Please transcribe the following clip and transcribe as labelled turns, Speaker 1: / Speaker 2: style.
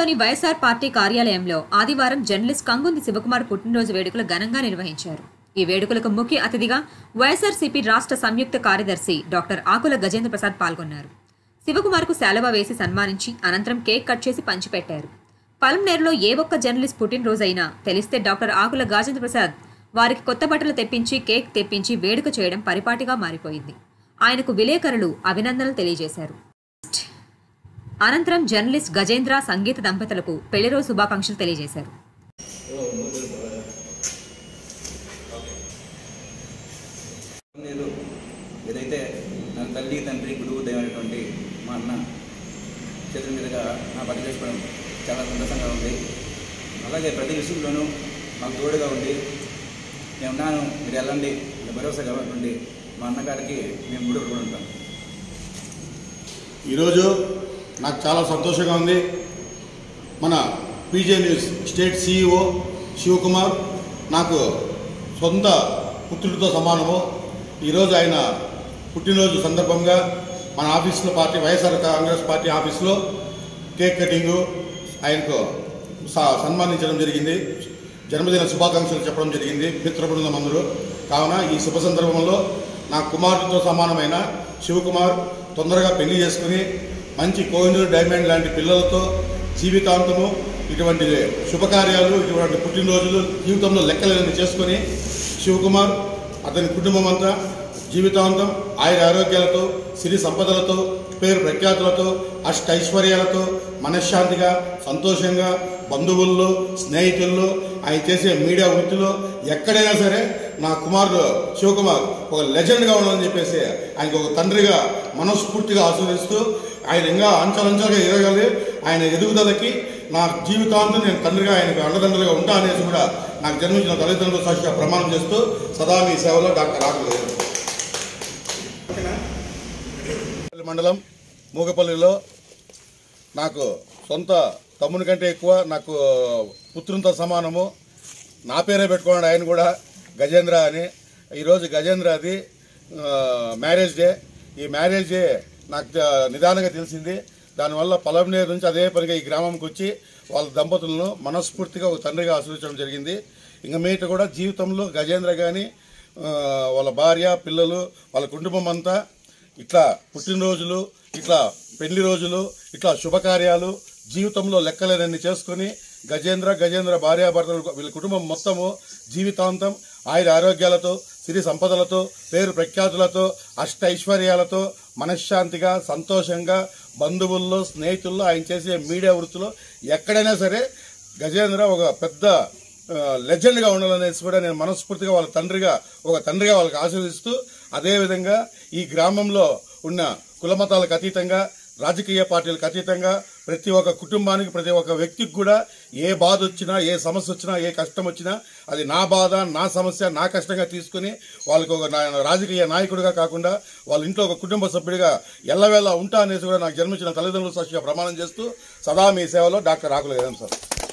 Speaker 1: నగరంలోని వైఎస్ఆర్ పార్టీ కార్యాలయంలో ఆదివారం జర్నలిస్ట్ కంగుంది శివకుమార్ పుట్టినరోజు వేడుకలు ఘనంగా నిర్వహించారు ఈ వేడుకలకు ముఖ్య అతిథిగా వైఎస్ఆర్సీపీ రాష్ట్ర సంయుక్త కార్యదర్శి డాక్టర్ ఆకుల గజేంద్ర ప్రసాద్ పాల్గొన్నారు శివకుమార్కు శాలువ వేసి సన్మానించి అనంతరం కేక్ కట్ చేసి పంచిపెట్టారు పలంనేరులో ఏ ఒక్క జర్నలిస్ట్ పుట్టినరోజైనా తెలిస్తే డాక్టర్ ఆకుల గజేంద్ర ప్రసాద్ వారికి కొత్త బట్టలు తెప్పించి కేక్ తెప్పించి వేడుక చేయడం పరిపాటిగా మారిపోయింది ఆయనకు విలేకరులు అభినందనలు తెలియజేశారు అనంతరం జర్నలిస్ట్ గజేంద్ర సంగీత దంపతులకు పెళ్లిరోజు శుభాకాంక్షలు తెలియజేశారు
Speaker 2: నేను ఏదైతే నా తల్లి తండ్రి గురువు దైవమైనటువంటి మా అన్న చేతుల మీదుగా నా పని చేసుకోవడం చాలా సంతోషంగా ఉంది అలాగే ప్రతి విషయంలోనూ మాకు తోడుగా ఉండి నేను ఉన్నాను మీరు వెళ్ళండి అని భరోసాగా ఉండి మా అన్నగారికి మేము మూడు కూడా ఉంటాం
Speaker 3: ఈరోజు నాకు చాలా సంతోషంగా ఉంది మన PJ news state CEO Shivakumar నాకు సొంత పుత్రుడితో సమానము ఈరోజు ఆయన పుట్టినరోజు సందర్భంగా మన ఆఫీస్లో పార్టీ వైఎస్ఆర్ కాంగ్రెస్ పార్టీ ఆఫీస్లో కేక్ కటింగు ఆయనకు స- సన్మానించడం జరిగింది జన్మదిన శుభాకాంక్షలు చెప్పడం జరిగింది మిత్ర బృందం అందరూ కావున ఈ శుభ సందర్భంలో నా కుమారుడితో సమానమైన శివకుమార్ తొందరగా పెళ్లి చేసుకుని మంచి కోహినూరు డైమండ్ లాంటి పిల్లలతో జీవితాంతము ఇటువంటి శుభకార్యాలు ఇటువంటి పుట్టినరోజులు జీవితంలో లెక్కలేని చేసుకొని శివకుమార్ అతని కుటుంబం అంతా జీవితాంతం ఆయన ఆరోగ్యాలతో సిరి సంపదలతో పేరు ప్రఖ్యాతులతో అష్ట ఐశ్వర్యాలతో మనశ్శాంతిగా సంతోషంగా బంధువుల్లో స్నేహితుల్లో ఆయన చేసే మీడియా వృత్తిలో ఎక్కడైనా సరే నా కుమారుడు శివకుమార్ ఒక లెజెండ్గా ఉండాలని చెప్పేసి ఆయనకు ఒక తండ్రిగా మనస్ఫూర్తిగా ఆస్వాదిస్తూ ఆయన ఇంకా అంచలంచలుగా ఎదగాలి ఆయన ఎదుగుదలకి నా జీవితాంతం నేను తండ్రిగా ఆయనకు అండదండలుగా ఉంటా అనేసి కూడా నాకు జన్మించిన తల్లిదండ్రులు సాక్షిగా ప్రమాణం చేస్తూ సదా మీ సేవలో డాక్టర్ రాకులు మండలం మూగపల్లిలో నాకు సొంత తమ్ముని కంటే ఎక్కువ నాకు పుత్రునితో సమానము నా పేరే పెట్టుకున్నాడు ఆయన కూడా గజేంద్ర అని ఈరోజు గజేంద్ర అది ఆ, మ్యారేజ్ డే ఈ మ్యారేజ్ డే నాకు ఆ, నిదానంగా తెలిసింది దానివల్ల పొలంనేరు నుంచి అదే పనిగా ఈ గ్రామంకి వచ్చి వాళ్ళ దంపతులను మనస్ఫూర్తిగా ఒక తండ్రిగా ఆశ్రయించడం జరిగింది ఇంకా మీట కూడా జీవితంలో గజేంద్ర కానీ వాళ్ళ భార్య పిల్లలు వాళ్ళ కుటుంబం అంతా ఇట్లా పుట్టినరోజులు ఇట్లా పెళ్లి రోజులు ఇట్లా శుభకార్యాలు జీవితంలో లెక్కలేనన్ని చేసుకుని గజేంద్ర గజేంద్ర భార్యాభర్తలు వీళ్ళ కుటుంబం మొత్తము జీవితాంతం ఆయుర ఆరోగ్యాలతో సిరి సంపదలతో పేరు ప్రఖ్యాతులతో అష్ట ఐశ్వర్యాలతో మనశ్శాంతిగా సంతోషంగా బంధువుల్లో స్నేహితుల్లో ఆయన చేసే మీడియా వృత్తిలో ఎక్కడైనా సరే గజేంద్ర ఒక పెద్ద ఆ, లెజెండ్గా ఉండాలనేసి కూడా నేను మనస్ఫూర్తిగా వాళ్ళ తండ్రిగా ఒక తండ్రిగా వాళ్ళకి ఆశీర్దిస్తూ అదేవిధంగా ఈ గ్రామంలో ఉన్న కులమతాలకు అతీతంగా రాజకీయ పార్టీలకు అతీతంగా ప్రతి ఒక్క కుటుంబానికి ప్రతి ఒక్క వ్యక్తికి కూడా ఏ బాధ వచ్చినా ఏ సమస్య వచ్చినా ఏ కష్టం వచ్చినా అది నా బాధ నా సమస్య నా కష్టంగా తీసుకుని వాళ్ళకి ఒక నా- రాజకీయ నాయకుడిగా కాకుండా వాళ్ళ ఇంట్లో ఒక కుటుంబ సభ్యుడిగా ఎల్లవేళ ఉంటా అనేసి కూడా నాకు జన్మించిన తల్లిదండ్రులు సాక్షిగా ప్రమాణం చేస్తూ సదా మీ సేవలో డాక్టర్ రాకుల సార్